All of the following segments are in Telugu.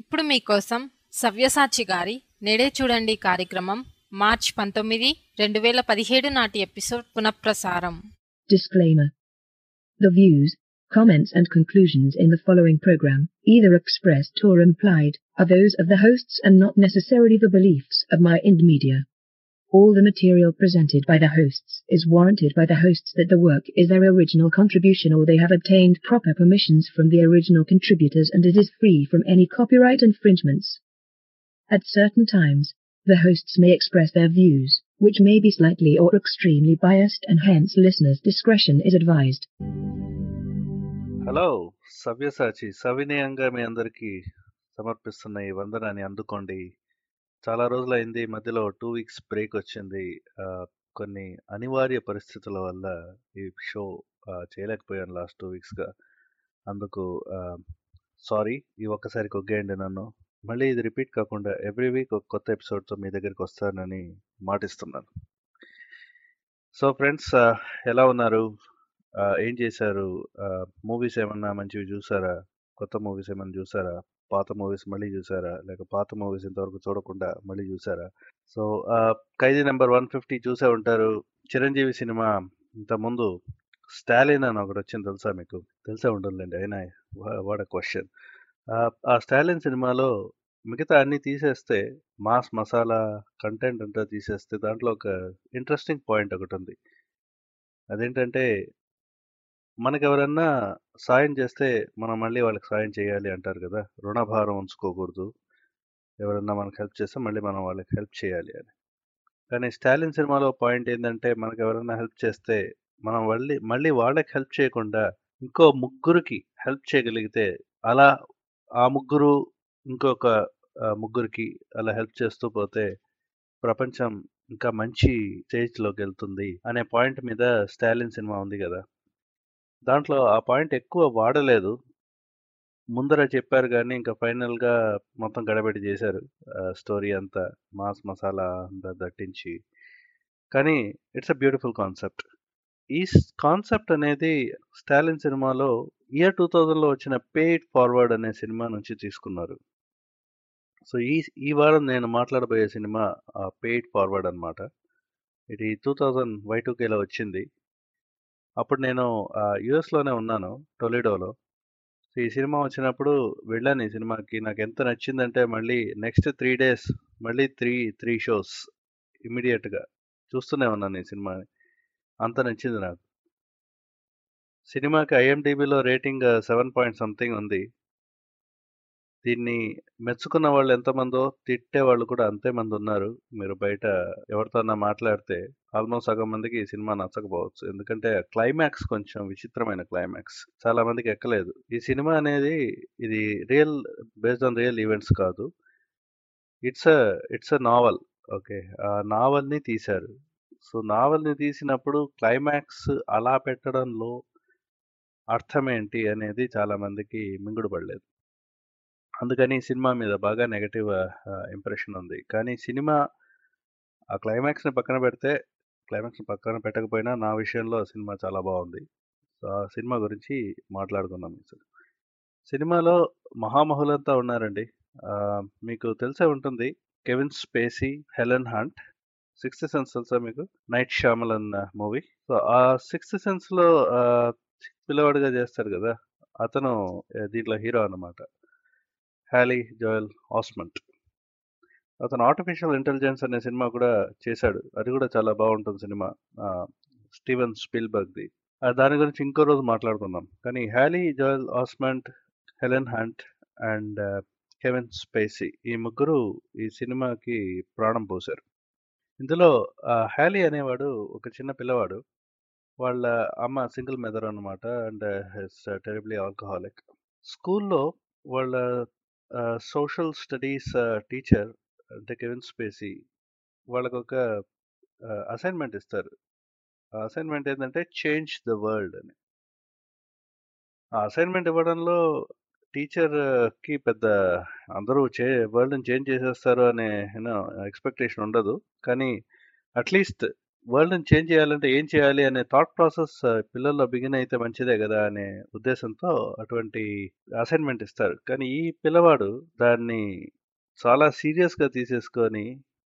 ఇప్పుడు మీకోసం సవ్యసాచి గారి నేడే చూడండి కార్యక్రమం మార్చ్ పంతొమ్మిది రెండు వేల పదిహేడు నాటి ఎపిసోడ్ పునఃప్రసారం Disclaimer. The views, comments and conclusions in the following program, either expressed or implied, are those of the hosts and not necessarily the beliefs of My Ind Media. All the material presented by the hosts is warranted by the hosts that the work is their original contribution or they have obtained proper permissions from the original contributors and it is free from any copyright infringements. At certain times, the hosts may express their views, which may be slightly or extremely biased and hence listeners' discretion is advised. Hello Savyasachi సవినయంగా మీ అందరికీ సమర్పిస్తున్న ఈ వందనాన్ని అందుకోండి చాలా రోజులైంది మధ్యలో టూ వీక్స్ బ్రేక్ వచ్చింది ఆ, కొన్ని అనివార్య పరిస్థితుల వల్ల ఈ షో ఆ, చేయలేకపోయాను లాస్ట్ టూ వీక్స్గా అందుకు సారీ ఈ ఒక్కసారి కొగ్గేయండి నన్ను మళ్ళీ ఇది రిపీట్ కాకుండా ఎవ్రీ వీక్ ఒక కొత్త ఎపిసోడ్తో మీ దగ్గరికి వస్తానని మాటిస్తున్నాను సో ఫ్రెండ్స్ ఎలా ఉన్నారు ఆ, ఏం చేశారు మూవీస్ ఏమన్నా మంచివి చూసారా కొత్త మూవీస్ ఏమన్నా చూసారా పాత మూవీస్ మళ్ళీ చూసారా లేక పాత మూవీస్ ఇంతవరకు చూడకుండా మళ్ళీ చూసారా so Khaidi number one fifty చూసే ఉంటారు చిరంజీవి సినిమా ఇంత ముందు స్టాలిన్ అని ఒకటి వచ్చింది తెలుసా మీకు తెలిసే ఉంటుందండి అయినా వాట్ క్వశ్చన్ ఆ స్టాలిన్ సినిమాలో మిగతా అన్ని తీసేస్తే మాస్ మసాలా కంటెంట్ అంతా తీసేస్తే దాంట్లో ఒక ఇంట్రెస్టింగ్ పాయింట్ ఒకటి ఉంది అదేంటంటే మనకు ఎవరన్నా సాయం చేస్తే మనం మళ్ళీ వాళ్ళకి సాయం చేయాలి అంటారు కదా రుణభారం ఉంచుకోకూడదు ఎవరన్నా మనకు హెల్ప్ చేస్తే మళ్ళీ మనం వాళ్ళకి హెల్ప్ చేయాలి అని కానీ స్టాలిన్ సినిమాలో పాయింట్ ఏంటంటే మనకు ఎవరైనా హెల్ప్ చేస్తే మనం మళ్ళీ మళ్ళీ వాళ్ళకి హెల్ప్ చేయకుండా ఇంకో ముగ్గురికి హెల్ప్ చేయగలిగితే అలా ఆ ముగ్గురు ఇంకొక ఆ, ముగ్గురికి అలా హెల్ప్ చేస్తూ పోతే ప్రపంచం ఇంకా మంచి స్టేజ్లోకి వెళ్తుంది అనే పాయింట్ మీద స్టాలిన్ సినిమా ఉంది కదా దాంట్లో ఆ పాయింట్ ఎక్కువ వాడలేదు ముందర చెప్పారు కానీ ఇంకా ఫైనల్గా మొత్తం గడబడి చేశారు స్టోరీ అంతా మాస్ మసాలా అంతా దట్టించి కానీ ఇట్స్ అ బ్యూటిఫుల్ కాన్సెప్ట్ ఈ కాన్సెప్ట్ అనేది స్టాలిన్ సినిమాలో ఇయర్ టూ థౌజండ్లో వచ్చిన పేడ్ ఫార్వర్డ్ అనే సినిమా నుంచి తీసుకున్నారు సో ఈ ఈ వారం నేను మాట్లాడబోయే సినిమా పేడ్ ఫార్వర్డ్ అన్నమాట ఇది టూ థౌజండ్ వై టూకేలో వచ్చింది అప్పుడు నేను యుఎస్లోనే ఉన్నాను టొలిడోలో సో ఈ సినిమా వచ్చినప్పుడు వెళ్ళాను ఈ సినిమాకి నాకు ఎంత నచ్చిందంటే మళ్ళీ నెక్స్ట్ త్రీ డేస్ మళ్ళీ త్రీ త్రీ షోస్ ఇమీడియట్గా చూస్తూనే ఉన్నాను ఈ సినిమాని అంత నచ్చింది నాకు సినిమాకి ఐఎండిబిలో రేటింగ్ సెవెన్ పాయింట్ సంథింగ్ ఉంది దీన్ని మెచ్చుకున్న వాళ్ళు ఎంతమందో తిట్టే వాళ్ళు కూడా అంతే మంది ఉన్నారు మీరు బయట ఎవరితోన్నా మాట్లాడితే ఆల్మోస్ట్ సగం మందికి ఈ సినిమా నచ్చకపోవచ్చు ఎందుకంటే క్లైమాక్స్ కొంచెం విచిత్రమైన క్లైమాక్స్ చాలా మందికి ఎక్కలేదు ఈ సినిమా అనేది ఇది real based on real events కాదు it's a it's a novel okay ఆ నావల్ని తీశారు సో నావల్ని తీసినప్పుడు క్లైమాక్స్ అలా పెట్టడంలో అర్థం ఏంటి అనేది చాలా మందికి మింగుడు పడలేదు అందుకని సినిమా మీద బాగా నెగటివ్ ఇంప్రెషన్ ఉంది కానీ సినిమా ఆ క్లైమాక్స్ని పక్కన పెడితే క్లైమాక్స్ని పక్కన పెట్టకపోయినా నా విషయంలో సినిమా చాలా బాగుంది సో ఆ సినిమా గురించి మాట్లాడుకుందాం ఇప్పుడు సినిమాలో మహామహులంతా ఉన్నారండి ఆ, మీకు తెలిసే ఉంటుంది Kevin Spacey Helen Hunt Sixth Sense తెలుసా మీకు నైట్ శ్యామలన్ మూవీ సో ఆ సిక్స్త్ సెన్స్లో పిల్లవాడిగా చేస్తాడు కదా అతను ఆ, దీంట్లో హీరో అన్నమాట హ్యాలీ జోయల్ ఆస్మంట్ అతను ఆర్టిఫిషియల్ ఇంటెలిజెన్స్ అనే సినిమా కూడా చేశాడు అది కూడా చాలా బాగుంటుంది సినిమా ఆ, స్టీవెన్ స్పిల్బర్గ్ది ఆ, దాని గురించి ఇంకో రోజు మాట్లాడుకుందాం కానీ Haley Joel Osment Helen Hunt and Kevin Spacey ఈ ముగ్గురు ఈ సినిమాకి ప్రాణం పోశారు ఇందులో ఆ, హ్యాలీ అనేవాడు ఒక చిన్న పిల్లవాడు వాళ్ళ అమ్మ సింగిల్ మెదర్ అనమాట అండ్ హెస్ టెరిబ్లీ ఆల్కహాలిక్ స్కూల్లో వాళ్ళ సోషల్ స్టడీస్ టీచర్ అంటే కెవిన్ స్పేసీ వాళ్ళకు ఒక అసైన్మెంట్ ఇస్తారు ఆ అసైన్మెంట్ ఏంటంటే చేంజ్ ద వరల్డ్ అని ఆ అసైన్మెంట్ ఇవ్వడంలో టీచర్ కి పెద్ద అందరూ చే వరల్డ్ని చేంజ్ చేసేస్తారు అనే యూనో ఎక్స్పెక్టేషన్ ఉండదు కానీ అట్లీస్ట్ వరల్డ్‌ని చేంజ్ చేయాలంటే ఏం చేయాలి అనే థాట్ ప్రాసెస్ పిల్లల్లో బిగిన్ అయితే మంచిదే గదా! అనే ఉద్దేశంతో అటువంటి అసైన్‌మెంట్ ఇస్తారు. కానీ ఈ పిల్లవాడు దాన్ని చాలా సీరియస్‌గా తీసేసుకొని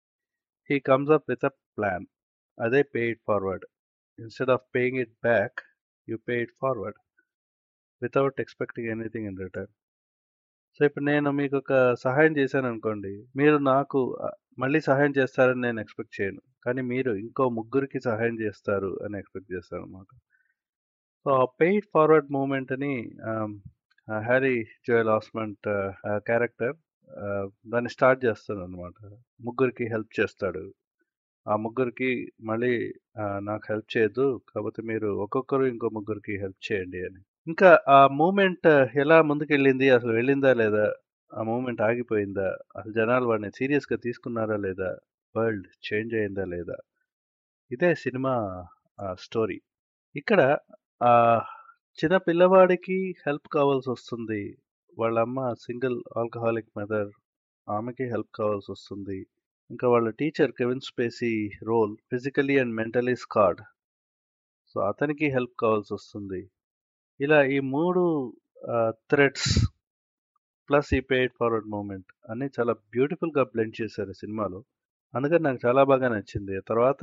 he comes up with a plan. అదే pay it forward. Instead of paying it back you pay it forward. Without expecting anything in return. So, ఇప్పుడు నేను మీకొక సహాయం చేశాననుకోండి. మీరు నాకు ఆహ్, మళ్ళీ సహాయం చేస్తారని నేను ఎక్స్‌పెక్ట్ చేయను. కానీ మీరు ఇంకో ముగ్గురికి సహాయం చేస్తారు అని ఎక్స్‌పెక్ట్ చేస్తాననమాట. సో, ఆ పే ఇట్ ఫార్వర్డ్ మూవ్‌మెంట్ అని ఆహ్, ఆహ్, హ్యారీ జోయల్ ఆస్మంట్ ఆహ్, క్యారెక్టర్ ఆహ్, దాన్ని స్టార్ట్ చేస్తాడనమాట. ముగ్గురికి హెల్ప్ చేస్తాడు. ఆ ముగ్గురికి మళ్ళీ ఆహ్, నాకు హెల్ప్ చేయొద్దు. కాపోతే మీరు ఒక్కొక్కరు ఇంకో ముగ్గురికి హెల్ప్ చేయండి అని. ఇంకా ఆ మూవ్‌మెంట్ ఎలా ముందుకెళ్ళింది? అసలు వెళ్ళిందా లేదా? ఆ మూవ్‌మెంట్ ఆగిపోయిందా? అసలు జనాలు వాడిని సీరియస్‌గా తీసుకున్నారా లేదా? వరల్డ్ చేంజ్ అయిందా లేదా? ఇదే సినిమా ఆహ్, స్టోరీ. ఇక్కడ ఆహ్, చిన్న పిల్లవాడికి హెల్ప్ కావాల్సొస్తుంది. వాళ్ళ అమ్మ సింగిల్ ఆల్కహాలిక్ మదర్. ఆమెకి హెల్ప్ కావాల్సొస్తుంది. ఇంకా వాళ్ళ teacher Kevin Spacey role physically and mentally scarred. So, అతనికి హెల్ప్ కావాల్సొస్తుంది. ఇలా ఈ 3 ఆహ్, థ్రెడ్స్ ప్లస్ ఈ పే ఇట్ ఫార్వర్డ్ మూవ్‌మెంట్ అన్నీ చాలా బ్యూటిఫుల్‌గా బ్లెండ్ చేశారు సినిమాలో. అందుకని నాకు చాలా బాగా నచ్చింది. తర్వాత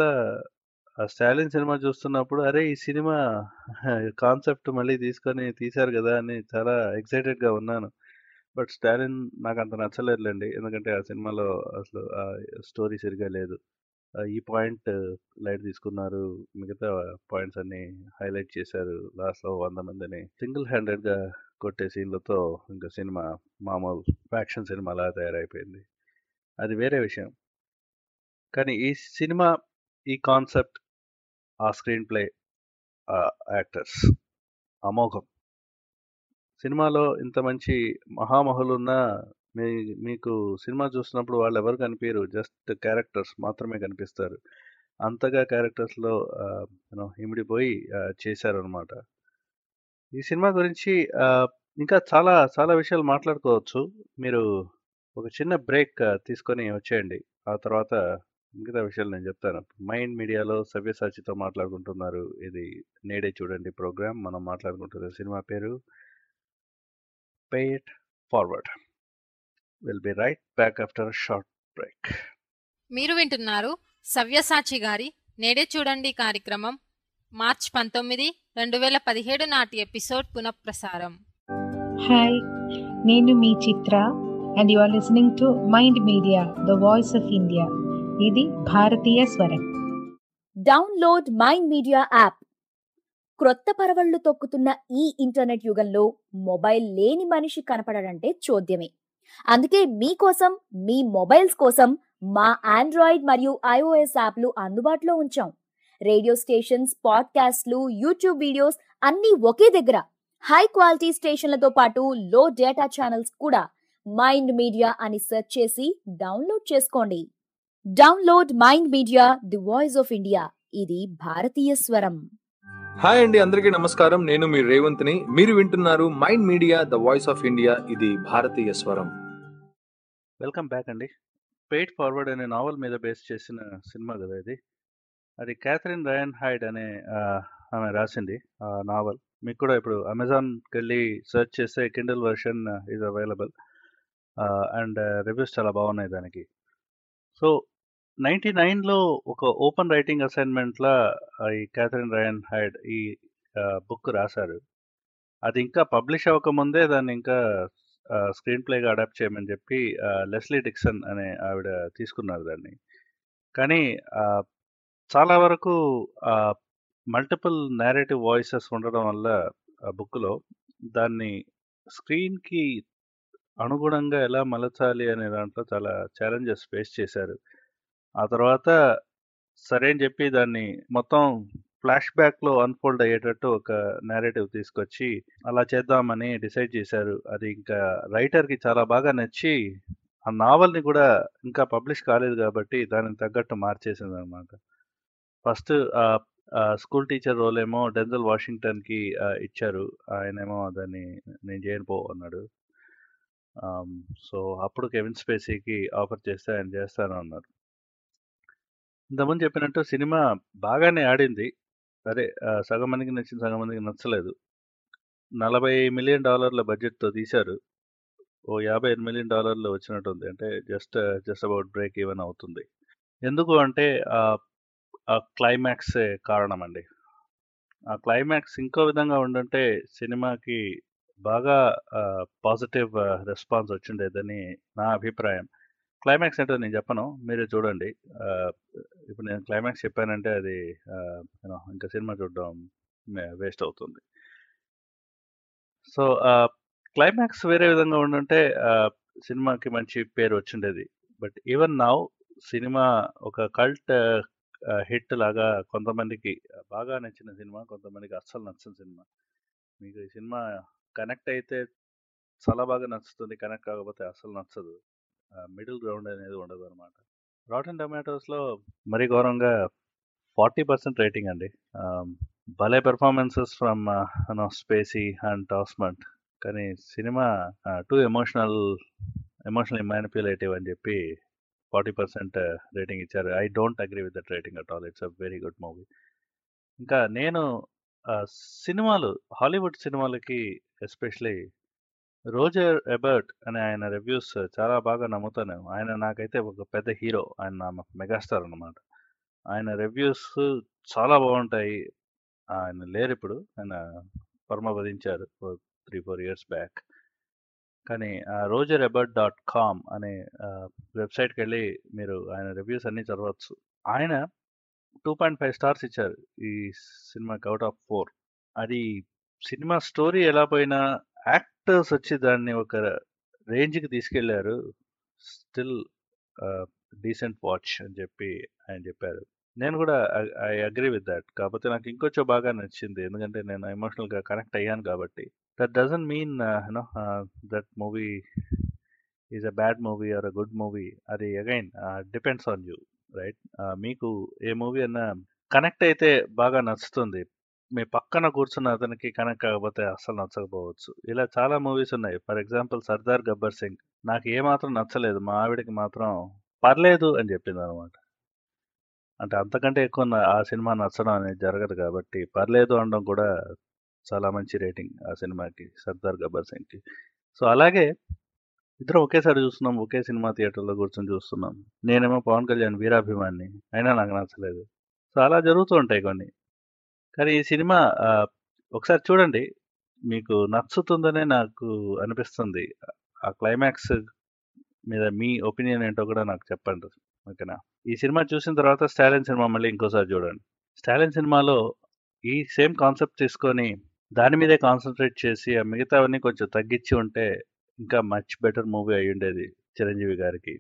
ఆ 'స్టాలిన్' సినిమా చూస్తున్నప్పుడు అరే! ఈ సినిమా కాన్సెప్ట్ మళ్ళీ తీసుకొని తీశారు గదా! అని చాలా ఎక్సైటెడ్‌గా ఉన్నాను. బట్ 'స్టాలిన్' నాకంత నచ్చలేదులెండి. ఎందుకంటే ఆ సినిమాలో అసలు ఆహ్, స్టోరీ సరిగ్గా లేదు. ఆహ్, ఈ పాయింట్ లైట్ తీసుకున్నారు. మిగతా పాయింట్స్ అన్నీ హైలైట్ చేశారు. లాస్ట్‌లో 100 మందిని సింగిల్ హ్యాండెడ్‌గా కొట్టే సీన్‌లతో ఇంక సినిమా మామూలు యాక్షన్ సినిమాలా తయారైపోయింది. అది వేరే విషయం. కానీ ఈ సినిమా, ఈ కాన్సెప్ట్, ఆ స్క్రీన్ ప్లే, ఆ యాక్టర్స్ అమోఘం. సినిమాలో ఇంత మంచి మహామహులున్నా మీ మీకు సినిమా చూస్తున్నప్పుడు వాళ్ళెవరు కనిపియరు. జస్ట్ క్యారెక్టర్స్ మాత్రమే కనిపిస్తారు. అంతగా క్యారెక్టర్స్‌లో ఆహ్, యూ నో ఇమిడిపోయి ఆహ్, చేశారనమాట. ఈ సినిమా గురించి ఆహ్, ఇంకా చాలా చాలా విషయాలు మాట్లాడుకోవచ్చు. మీరు ఒక చిన్న బ్రేక్ తీసుకొని వచ్చేయండి. ఆ తర్వాత మిగతా విషయాలు నేను చెప్తాను. మైండ్ మీడియాలో సవ్యసాచితో మాట్లాడుకుంటున్నారు. ఇది నేడే చూడండి ప్రోగ్రామ్. మనం మాట్లాడుకుంటున్న సినిమా పేరు 'pay it forward'. Will be right back after a short break. మీరు వింటున్నారు సవ్యసాచి గారి నేడే చూడండి కార్యక్రమం మార్చ్ పంతొమ్మిది రెండు వేల పదిహేడు నాటి ఎపిసోడ్ పునఃప్రసారం హాయ్ నేను మీ Chitra and you are listening to Mind Media the voice of India ఇది భారతీయ స్వరం డౌన్లోడ్ మైండ్ మీడియా యాప్ క్రొత్త పరవళ్లు తొక్కుతున్న ఈ ఇంటర్నెట్ యుగంలో మొబైల్ లేని మనిషి కనపడడంటే చూద్యమే అందుకే మీకోసం మీ మొబైల్స్ కోసం మా ఆండ్రాయిడ్ మరియు ఐఓఎస్ యాప్లు అందుబాటులో ఉంచాం రేడియో స్టేషన్స్ పాడ్కాస్ట్లు యూట్యూబ్ వీడియోస్ అన్నీ ఒకే దగ్గర హై క్వాలిటీ స్టేషన్లతో పాటు లో డేటా ఛానల్స్ కూడా మైండ్ మీడియా అని సెర్చ్ చేసి డౌన్లోడ్ చేసుకోండి download Mind Media the voice of India ఇది భారతీయ స్వరం హాయ్ అండి అందరికీ నమస్కారం నేను మీ రేవంత్ని మీరు వింటున్నారు Mind Media the voice of India ఇది భారతీయ స్వరం వెల్కమ్ బ్యాక్ అండి. 'పే ఇట్ ఫార్వర్డ్' అనే నావెల్ మీద బేస్ చేసిన సినిమా గదా ఇది. అది క్యాథరిన్ రయాన్ హైడ్ అనే ఆహ్, ఆమె రాసింది ఆ నావెల్. మీకు కూడా ఇప్పుడు అమెజాన్‌కెళ్ళి సెర్చ్ చేస్తే Kindle version is available. Ah, and reviews చాలా బాగున్నాయి దానికి. సో, 99లో ఒక ఓపెన్ రైటింగ్ అసైన్‌మెంట్‌లా ఆహ్, ఈ క్యాథరిన్ రయాన్ హైడ్ ఈ ఆహ్, బుక్ రాసారు. అది ఇంకా పబ్లిష్ అవ్వకముందే దాన్ని ఇంకా ఆహ్, స్క్రీన్ ప్లేగా అడాప్ట్ చేయమని చెప్పి ఆహ్, లెస్లీ డిక్సన్ అనే ఆవిడ తీసుకున్నారు దాన్ని. కానీ ఆహ్, చాలా వరకు ఆహ్, మల్టిపుల్ నేరేటివ్ వాయిసెస్ ఉండడం వల్ల ఆ బుక్‌లో దాన్ని స్క్రీన్‌కి అనుగుణంగా ఎలా మలచాలి అనే దాంట్లో చాలా ఛాలెంజెస్ ఫేస్ చేశారు. ఆ తర్వాత సరే అని చెప్పి దాన్ని మొత్తం ఫ్లాష్ బ్యాక్‌లో అన్‌ఫోల్డ్ అయ్యేటట్టు ఒక నేరేటివ్ తీసుకొచ్చి అలా చేద్దామని డిసైడ్ చేశారు. అది ఇంకా రైటర్‌కి చాలా బాగా నచ్చి ఆ నావెల్‌ని కూడా ఇంకా పబ్లిష్ కాలేదు కాబట్టి దానికి తగ్గట్టు మార్చేసిందనమాట. ఫస్ట్ ఆహ్, ఆహ్, స్కూల్ టీచర్ రోల్ ఏమో డెన్జెల్ వాషింగ్టన్‌కి ఆహ్, ఇచ్చారు. ఆయనేమో దాన్ని నేను చేయను పో అన్నాడు. ఆహ్, సో, అప్పుడు కెవిన్ స్పేసీకి ఆఫర్ చేస్తే ఆయన చేస్తాను అన్నారు. ఇంతకుముందు చెప్పినట్టు సినిమా బాగానే ఆడింది. అదే ఆహ్, సగం మందికి నచ్చింది, సగం మందికి నచ్చలేదు. 40 మిలియన్ డాలర్ల బడ్జెట్‌తో తీశారు. ఓ 58 మిలియన్ డాలర్లు వచ్చినట్టుంది. అంటే just just about break even అవుతుంది. ఎందుకు అంటే ఆహ్, ఆ క్లైమాక్సే కారణమండి. ఆ క్లైమాక్స్ ఇంకో విధంగా ఉండుంటే సినిమాకి బాగా ఆహ్, పాజిటివ్ రెస్పాన్స్ వచ్చిండేదని నా అభిప్రాయం. క్లైమాక్స్ ఏంటో నేను చెప్పను. మీరే చూడండి. ఆహ్, ఇప్పుడు నేను క్లైమాక్స్ చెప్పానంటే అది ఆహ్, యూ నో ఇంకా సినిమా చూడడం మే వేస్ట్ అవుతుంది. సో, ఆహ్, క్లైమాక్స్ వేరే విధంగా ఉండుంటే ఆహ్, సినిమాకి మంచి పేరు వచ్చుండేది. బట్ ఈవెన్ నౌ సినిమా ఒక కల్ట్ ఆహ్, హిట్ లాగా కొంతమందికి బాగా నచ్చిన సినిమా, కొంతమందికి అస్సలు నచ్చని సినిమా. మీకు ఈ సినిమా కనెక్ట్ అయితే చాలా బాగా నచ్చుతుంది. కనెక్ట్ కాకపోతే అస్సలు నచ్చదు. ఆహ్, మిడిల్ గ్రౌండ్ అనేది ఉండదనమాట. రాటెన్ టొమాటోస్‌లో మరీ ఘోరంగా 40% రేటింగ్ అండి. ఆహ్, భలే performances from you know Spacey and టాస్మట్. కానీ సినిమా ఆహ్, టూ ఎమోషనల్ ఎమోషనల్లీ మానిప్యులేటివ్ అని చెప్పి 40% రేటింగ్ ఇచ్చారు. I don't agree with that rating at all. It's a very good movie. ఇంకా నేను ఆహ్, సినిమాలు హాలీవుడ్ సినిమాలకి ఎస్పెషల్లీ రోజర్ ఎబర్ట్ అనే ఆయన రివ్యూస్ చాలా బాగా నమ్ముతాను. ఆయన నాకైతే ఒక పెద్ద హీరో. ఆయన నా మెగాస్టార్ అన్నమాట. ఆయన రివ్యూస్ చాలా బాగుంటాయి. ఆయన లేరిప్పుడు. ఆయన పరమపదించారు. ఓ 3, 4 ఇయర్స్ బ్యాక్. కానీ ఆహ్, రోజర్ ఎబర్ట్ డాట్ కామ్ అనే ఆహ్, వెబ్‌సైట్‌కెళ్ళి మీరు ఆయన రివ్యూస్ అన్నీ చదవచ్చు. ఆయన 2.5 స్టార్స్ ఇచ్చారు. ఈ సినిమాకి ఔట్ ఆఫ్ 4. అది సినిమా స్టోరీ ఎలా పోయినా యాక్టర్స్ వచ్చి దాన్ని ఒక రేంజ్‌కి తీసుకెళ్లారు. స్టిల్ ఆహ్, డీసెంట్ వాచ్ అని చెప్పి ఆయన చెప్పారు. నేను కూడా I I agree with that. కాకపోతే నాకు ఇంకొంచెం బాగా నచ్చింది. ఎందుకంటే నేను ఎమోషనల్‌గా కనెక్ట్ అయ్యాను కాబట్టి. That doesn't mean you know ah, that movie is a bad movie or a good movie. అది again ah, depends on you right? Ah, మీకు ఏ మూవీ అన్నా కనెక్ట్ అయితే బాగా నచ్చుతుంది. మీ పక్కన కూర్చున్న అతనికి కనెక్ట్ కాకపోతే అస్సలు నచ్చకపోవచ్చు. ఇలా చాలా మూవీస్ ఉన్నాయి. ఫర్ ఎగ్జాంపుల్ 'సర్దార్ గబ్బర్ సింగ్' నాకు ఏమాత్రం నచ్చలేదు. మా ఆవిడకి మాత్రం పర్లేదు అని చెప్పిందనమాట. అంటే అంతకంటే ఎక్కువ న ఆ సినిమా నచ్చడం అనేది జరగదు కాబట్టి పర్లేదు అనడం కూడా చాలా మంచి రేటింగ్ ఆ సినిమాకి 'సర్దార్ గబ్బర్ సింగ్‌కి'. సో, అలాగే ఇద్దరం ఒకేసారి చూస్తున్నాం. ఒకే సినిమా థియేటర్‌లో కూర్చొని చూస్తున్నాం. నేనేమో పవన్ కళ్యాణ్ వీరాభిమానిని. అయినా నాకు నచ్చలేదు. సో, అలా జరుగుతూ ఉంటాయి కొన్ని. కానీ ఈ సినిమా ఆహ్, ఒకసారి చూడండి. మీకు నచ్చుతుందనే నాకు అనిపిస్తుంది. ఆ క్లైమాక్స్ మీద మీ ఒపీనియన్ ఏంటో కూడా నాకు చెప్పండి. ఓకేనా? ఈ సినిమా చూసిన తర్వాత 'స్టాలిన్' సినిమా మళ్ళీ ఇంకోసారి చూడండి. 'స్టాలిన్' సినిమాలో ఈ సేమ్ కాన్సెప్ట్ తీసుకొని దాని మీదే కాన్సంట్రేట్ చేసి ఆ మిగతావన్నీ కొంచెం తగ్గించి ఉంటే ఇంకా మచ్ బెటర్ మూవీ అయ్యుండేది 'చిరంజీవి' గారికి.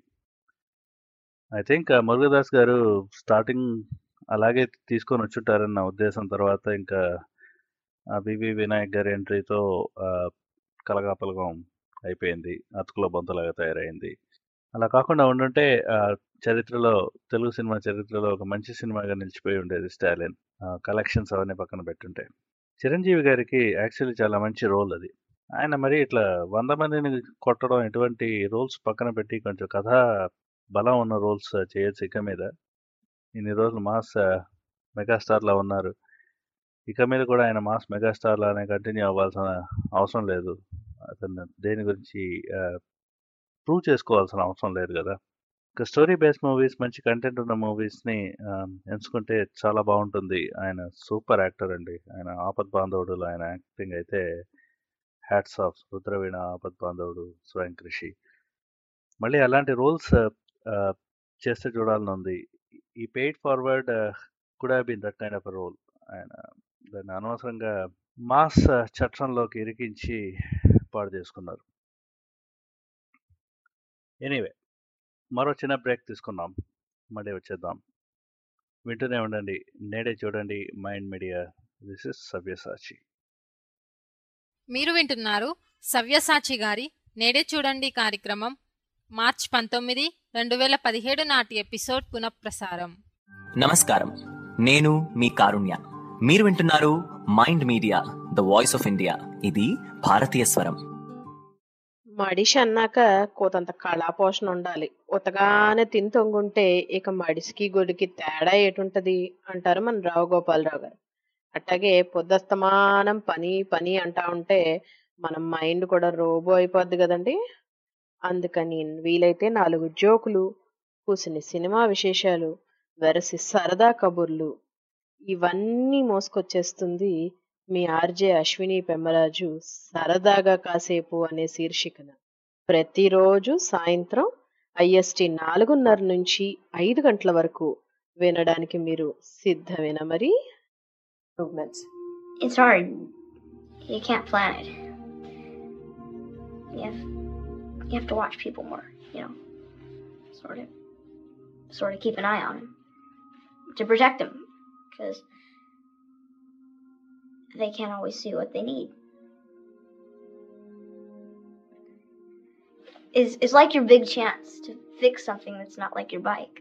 ఐ థింక్ మురుగదాస్ గారు స్టార్టింగ్ అలాగే తీసుకొని వచ్చుంటారని నా ఉద్దేశం. తర్వాత ఇంకా ఆహ్, 'వివి వినాయక్' గారి ఎంట్రీతో ఆహ్, కలగాపులగం అయిపోయింది. అతుకులో బొంతలాగా తయారైంది. అలా కాకుండా ఉండుంటే ఆహ్, చరిత్రలో తెలుగు సినిమా చరిత్రలో ఒక మంచి సినిమాగా నిలిచిపోయి ఉండేది 'స్టాలిన్'. ఆహ్, కలెక్షన్స్ అవన్నీ పక్కన పెట్టుంటే. 'చిరంజీవి' గారికి యాక్చువల్లీ చాలా మంచి రోల్ అది. ఆయన మరి ఇట్లా 100 మందిని కొట్టడం ఇటువంటి రోల్స్ పక్కన పెట్టి కొంచెం కథా బలం ఉన్న రోల్స్ చేయొచ్చు ఇక మీద. ఇన్ని రోజులు మాస్ మెగాస్టార్‌లా ఉన్నారు. ఇక మీద కూడా ఆయన మాస్ మెగాస్టార్‌లానే కంటిన్యూ అవ్వాల్సిన అవసరం లేదు. అతను దేని గురించి ఆహ్, ప్రూవ్ చేసుకోవాల్సిన అవసరం లేదు గదా! ఒక స్టోరీ బేస్డ్ మూవీస్ మంచి కంటెంట్ ఉన్న మూవీస్‌ని ఆహ్, ఎంచుకుంటే చాలా బావుంటుంది. ఆయన సూపర్ యాక్టర్ అండి. ఆయన 'ఆపద్ బాంధవుడులో' ఆయన యాక్టింగ్ అయితే హ్యాట్స్ ఆఫ్ 'రుద్రవీణ', 'ఆపద్ బాంధవుడు', 'స్వయం కృషి'. మళ్ళీ అలాంటి రోల్స్ ఆహ్, చేస్తే చూడాలనుంది. ఈ 'paid forward' could have been that kind of a role. ఆయన దాన్ని అనవసరంగా మాస్ చట్రంలోకి ఇరికించి పాడు చేసుకున్నారు. ఎనీవే మరో చిన్న బ్రేక్ తీసుకుందాం. మళ్ళీ వచ్చేద్దాం. వింటూనే ఉండండి. నేడే చూడండి Mind Media. This is Savyasachi. మీరు వింటున్నారు సవ్యసాచి గారి నేడే చూడండి కార్యక్రమం మార్చ్ పంతొమ్మిది రెండు వేల పదిహేడు నాటి ఎపిసోడ్ పునఃప్రసారం నమస్కారం నేను మీ కారుణ్య మీరు వింటున్నారు Mind Media the voice of India ఇది భారతీయ స్వరం మడిషి అన్నాక కోతంత కళాపోషణ ఉండాలి ఉతగానే తిని తొంగుంటే ఇక మడిసికి గొడికి తేడా ఏటుంటది అంటారు మన రావు గోపాలరావు గారు అట్టాగే పొద్దస్తమానం పని పని అంటా ఉంటే మన మైండ్ కూడా రోబో అయిపోద్ది కదండి అందుకని వీలైతే నాలుగు జోకులు కూసిని సినిమా విశేషాలు వెరసి సరదా కబుర్లు ఇవన్నీ మోసుకొచ్చేస్తుంది మీ ఆర్జే అశ్విని పెమ్మరాజు సరదాగా కాసేపు అనే శీర్షికన ప్రతిరోజు సాయంత్రం ఐఎస్టి నాలుగున్నర నుంచి ఐదు గంటల వరకు వినడానికి మీరు సిద్ధమేనా మరి moments It's hard. You can't plan it. You have, you have to watch people more, you know. Sort of, sort of keep an eye on them to protect them, because they can't always see what they need. Is it's like your big chance to fix something that's not like your bike.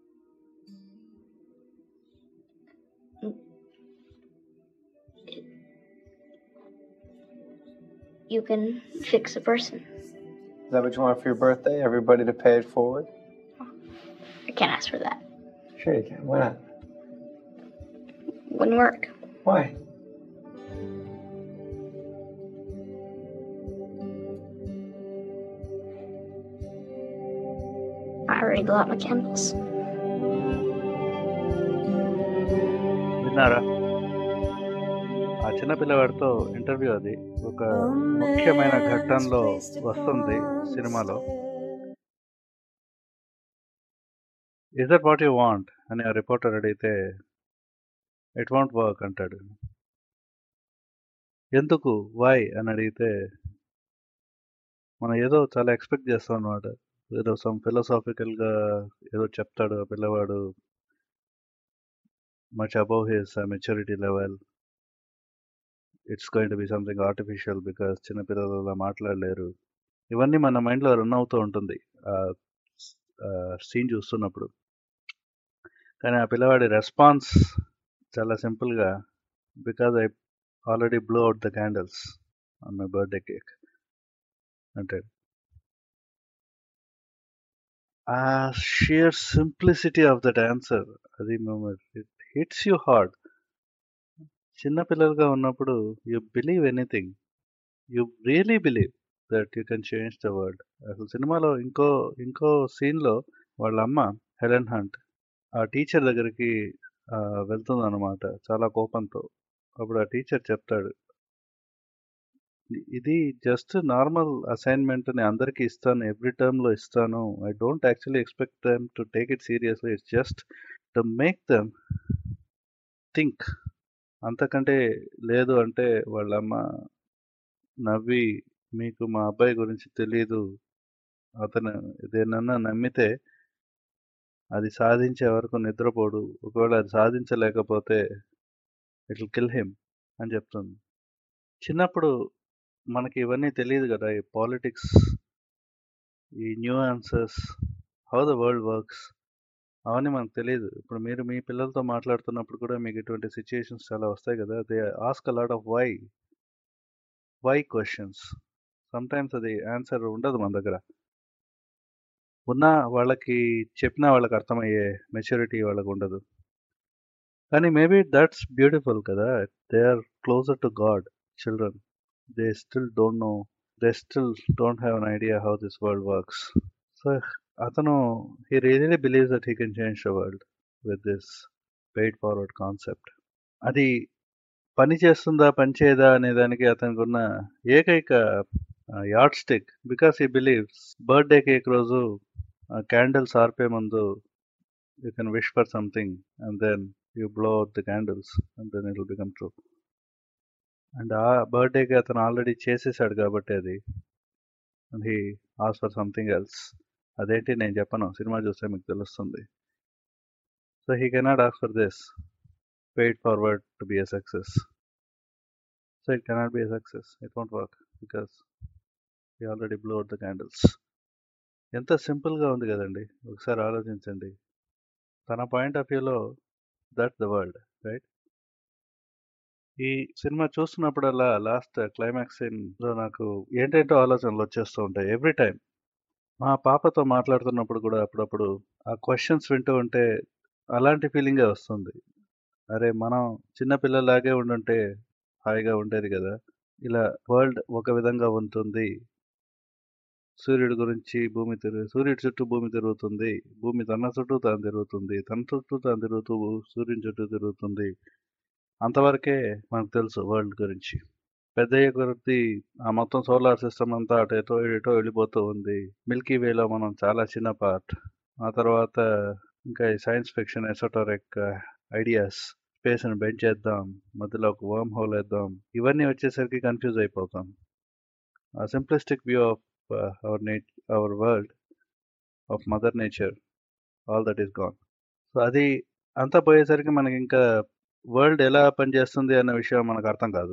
You can fix a person. Is that what you want for your birthday? Everybody to pay it forward? I can't ask for that. Sure you can. Why not? Wouldn't work. Why? I already blew out my candles. విన్నారా ఆ చిన్న పిల్లవాడితో ఇంటర్వ్యూ అది ఒక ముఖ్యమైన ఘట్టంలో వస్తుంది సినిమాలో is that what you want అని ఆ రిపోర్టర్ అడిగితే ఇట్ వాంట్ వర్క్ అంటాడు ఎందుకు వై అని అడిగితే మనం ఏదో చాలా ఎక్స్పెక్ట్ చేస్తాం అనమాట ఏదో సమ్ ఫిలసాఫికల్గా ఏదో చెప్తాడు ఆ పిల్లవాడు much above his maturity level it's going to be something artificial because చిన్నపిల్లలు అలా మాట్లాడలేరు ఇవన్నీ మన మైండ్లో రన్ అవుతూ ఉంటుంది సీన్ చూస్తున్నప్పుడు కానీ ఆ పిల్లవాడి రెస్పాన్స్ చాలా సింపుల్గా because I already blow out the candles on my birthday cake అంటాడు ఆ sheer simplicity of that answer అది ఇట్ హిట్స్ యూ హార్డ్ చిన్నపిల్లలుగా ఉన్నప్పుడు you believe anything you really believe that you can change the world అసలు సినిమాలో ఇంకో ఇంకో సీన్లో వాళ్ళ అమ్మ హెలెన్ హంట్ ఆ టీచర్ దగ్గరికి వెళ్తుంది అనమాట చాలా కోపంతో అప్పుడు ఆ టీచర్ చెప్తాడు ఇది జస్ట్ నార్మల్ అసైన్మెంట్ నేను అందరికీ ఇస్తాను ఎవ్రీ టర్మ్లో ఇస్తాను I don't actually expect them to take it seriously it's just to make them think అంతకంటే లేదు అంటే వాళ్ళమ్మ నవ్వి మీకు మా అబ్బాయి గురించి తెలియదు అతను దేనన్నా నమ్మితే అది సాధించే వరకు నిద్రపోడు ఒకవేళ అది సాధించలేకపోతే ఇట్ కిల్ హిమ్ అని చెప్తుంది చిన్నప్పుడు మనకి ఇవన్నీ తెలియదు కదా ఈ పాలిటిక్స్ ఈ new answers how the world works అవన్నీ మనకు తెలియదు ఇప్పుడు మీరు మీ పిల్లలతో మాట్లాడుతున్నప్పుడు కూడా మీకు ఇటువంటి సిచ్యుయేషన్స్ చాలా వస్తాయి కదా they ask a lot of why why questions sometimes అది ఆన్సర్ ఉండదు మన దగ్గర ఉన్న వాళ్ళకి చెప్పినా వాళ్ళకి అర్థమయ్యే మెచ్యూరిటీ వాళ్ళకి ఉండదు కానీ మేబీ దట్స్ బ్యూటిఫుల్ కదా they are closer to God children they still don't know they still don't have an idea how this world works so అతను he really believes that he can change the world with this paid forward concept అది పని చేస్తుందా పని చేయదా అనే దానికి అతనికి ఉన్న ఏకైక yardstick because he believes birthday cake రోజు క్యాండిల్స్ ఆర్పే ముందు you can wish for something and then you blow out the candles and then it will become true and ఆ బర్త్డేకి అతను ఆల్రెడీ చేసేసాడు కాబట్టి అది అండ్ హీ ఆస్ ఫర్ సంథింగ్ ఎల్స్ అదేంటి నేను చెప్పను సినిమా చూస్తే మీకు తెలుస్తుంది so he cannot ask for this paid forward to be a success so it cannot B a success it won't work because he already blow out the candles ఎంత సింపుల్గా ఉంది కదండి ఒకసారి ఆలోచించండి తన పాయింట్ ఆఫ్ వ్యూలో దట్ ద వరల్డ్ రైట్ ఈ సినిమా చూస్తున్నప్పుడల్లా లాస్ట్ క్లైమాక్స్ సీన్‌లో నాకు ఏంటేంటో ఆలోచనలు వచ్చేస్తూ ఉంటాయి ఎవ్రీ టైమ్. మా పాపతో మాట్లాడుతున్నప్పుడు కూడా అప్పుడప్పుడు ఆ క్వెషన్స్ వింటూ ఉంటే అలాంటి ఫీలింగే వస్తుంది. అరే! మనం చిన్న పిల్లల్లాగే ఉండుంటే హాయిగా ఉండేది గదా! ఇలా వరల్డ్ ఒక విధంగా ఉంటుంది. సూర్యుడి గురించి భూమి తిరు సూర్యుడి చుట్టూ భూమి తిరుగుతుంది. భూమి తన చుట్టూ తాను తిరుగుతుంది. తన చుట్టూ తాను తిరుగుతూ సూర్యుని చుట్టూ తిరుగుతుంది. అంతవరకే మనకు తెలుసు వరల్డ్ గురించి. పెద్దయ్యే కొద్దీ ఆ మొత్తం సోలార్ సిస్టమ్ అంతా అటు ఎటో ఎటో వెళ్ళిపోతూ ఉంది. మిల్కీ వేలో మనం చాలా చిన్న పార్ట్. ఆ తర్వాత ఇంకా ఈ సైన్స్ ఫిక్షన్, ఎసోటరిక్ ఐడియాస్ స్పేస్‌ని బెండ్ చేద్దాం. మధ్యలో ఒక వర్మ్ హోల్ ఏద్దాం. ఇవన్నీ వచ్చేసరికి కన్‌ఫ్యూజ్ అయిపోతాం. ఆ సింప్లిస్టిక్ వ్యూ ఆఫ్ అవర్ నే our world of mother nature all that is gone. So, అది అంతా పోయేసరికి మనకింకా వరల్డ్ ఎలా పనిచేస్తుంది అన్న విషయం మనకు అర్థం కాదు.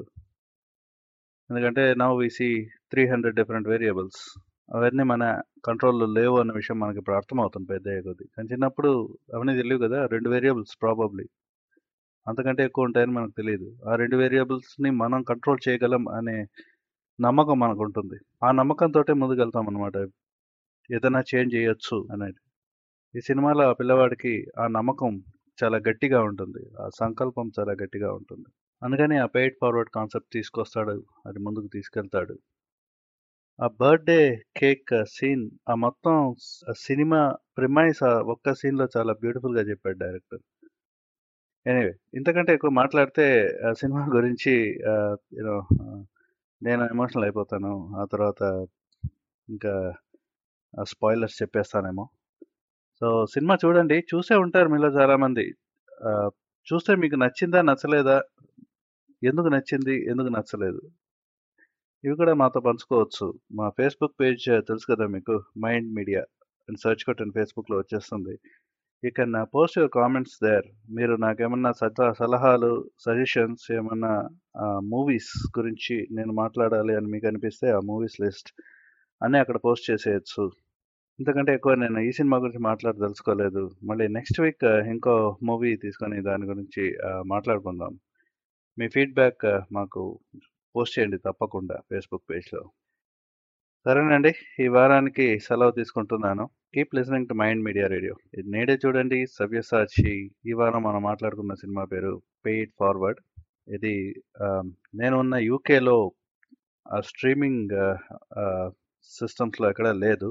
ఎందుకంటే now we see 300 different variables. అవన్నీ మన కంట్రోల్‌లో లేవు అన్న విషయం మనకిప్పుడు అర్థమవుతుంది పెద్దయ్యే కొద్దీ. కానీ చిన్నప్పుడు అవన్నీ తెలీవు గదా! 2 వేరియబుల్స్ ప్రాబబ్లీ. అంతకంటే ఎక్కువ ఉంటాయని మనకు తెలీదు. ఆ 2 వేరియబుల్స్‌ని మనం కంట్రోల్ చేయగలం అనే నమ్మకం మనకుంటుంది. ఆ నమ్మకంతోటే ముందుకెళ్తామనమాట. ఏదైనా చేంజ్ చేయొచ్చు అనేది. ఈ సినిమాలో ఆ పిల్లవాడికి ఆ నమ్మకం చాలా గట్టిగా ఉంటుంది. ఆ సంకల్పం చాలా గట్టిగా ఉంటుంది. అందుకని ఆ పెయిడ్ ఫార్వర్డ్ కాన్సెప్ట్ తీసుకొస్తాడు. అది ముందుకు తీసుకెళ్తాడు. ఆ బర్త్‌డే కేక్ సీన్ ఆ మొత్తం స్ సినిమా ప్రిమైస్ ఆ ఒక్క సీన్‌లో చాలా బ్యూటిఫుల్‌గా చెప్పాడు డైరెక్టర్. ఎనీవే ఇంతకంటే ఎక్కువ మాట్లాడితే ఆ సినిమా గురించి ఆహ్, యూ నో ఆహ్, నేను ఎమోషనల్ అయిపోతాను. ఆ తర్వాత ఇంకా ఆ స్పాయిలర్స్ చెప్పేస్తానేమో. సో, సినిమా చూడండి. చూసే ఉంటారు మీలో చాలామంది. ఆహ్, చూస్తే మీకు నచ్చిందా? నచ్చలేదా? ఎందుకు నచ్చింది? ఎందుకు నచ్చలేదు? ఇవి కూడా మాతో పంచుకోవచ్చు. మా ఫేస్‌బుక్ పేజ్ తెలుసు కదా మీకు మైండ్ మీడియా అని సెర్చ్ కొట్టండి ఫేస్‌బుక్‌లో వచ్చేస్తుంది. You can post your comments there. మీరు నాకేమన్నా సట సలహాలు, సజెషన్స్ ఏమన్నా ఆహ్, మూవీస్ గురించి నేను మాట్లాడాలి అని మీకు అనిపిస్తే ఆ మూవీస్ లిస్ట్ అన్నీ అక్కడ పోస్ట్ చేసేయొచ్చు. ఇంతకంటే ఎక్కువ నేను ఈ సినిమా గురించి మాట్లాడదలుచుకోలేదు. మళ్ళీ నెక్స్ట్ వీక్ ఇంకో మూవీ తీసుకొని దాని గురించి ఆహ్, మాట్లాడుకుందాం. మీ ఫీడ్‌బ్యాక్ మాకు పోస్ట్ చేయండి తప్పకుండా ఫేస్‌బుక్ పేజ్‌లో. సరేనండి. ఈ వారానికి సెలవు తీసుకుంటున్నాను. Keep listening to Mind Media radio. ఇది నేడే చూడండి సవ్యసాచి. ఈ వారం మనం మాట్లాడుకున్న సినిమా పేరు పెయిడ్ ఫార్వర్డ్. ఇది ఆహ్, నేను ఉన్న యూకేలో ఆ స్ట్రీమింగ్ ఆహ్, సిస్టమ్స్‌లో ఎక్కడ లేదు.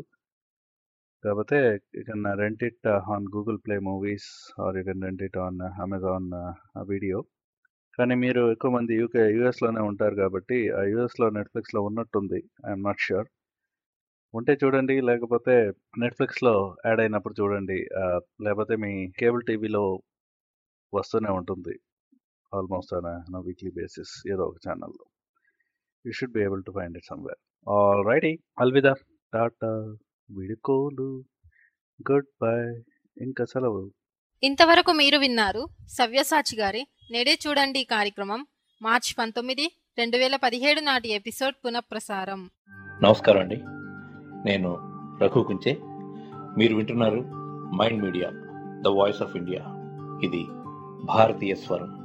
కాకపోతే you can rent it on Google Play Movies or you can rent it on Amazon Video. కానీ మీరు ఎక్కువ మంది యూకే యూఎస్‌లోనే ఉంటారు కాబట్టి ఆ యూఎస్‌లో నెట్‌ఫ్లిక్స్‌లో ఉన్నట్టుంది. I'm not sure. ఉంటే చూడండి. లేకపోతే నెట్‌ఫ్లిక్స్‌లో యాడ్ అయినప్పుడు చూడండి. ఆహ్, లేకపోతే మీ కేబుల్ టీవీలో వస్తూనే ఉంటుంది. Almost on a on a weekly basis ఏదో ఒక ఛానెల్‌లో. You should be able to find it somewhere. Alrighty. అల్విదా. టాటా. వీడుకోలు. Goodbye. ఇంక సెలవు. ఇంతవరకు మీరు విన్నారు సవ్యసాచి గారి నేడే చూడండి కార్యక్రమం మార్చి 19, 2017 నాటి ఎపిసోడ్ పునఃప్రసారం. నమస్కారం అండి. నేను రఘు కుంచే. మీరు వింటున్నారు Mind Media the voice of India. ఇది భారతీయ స్వరం.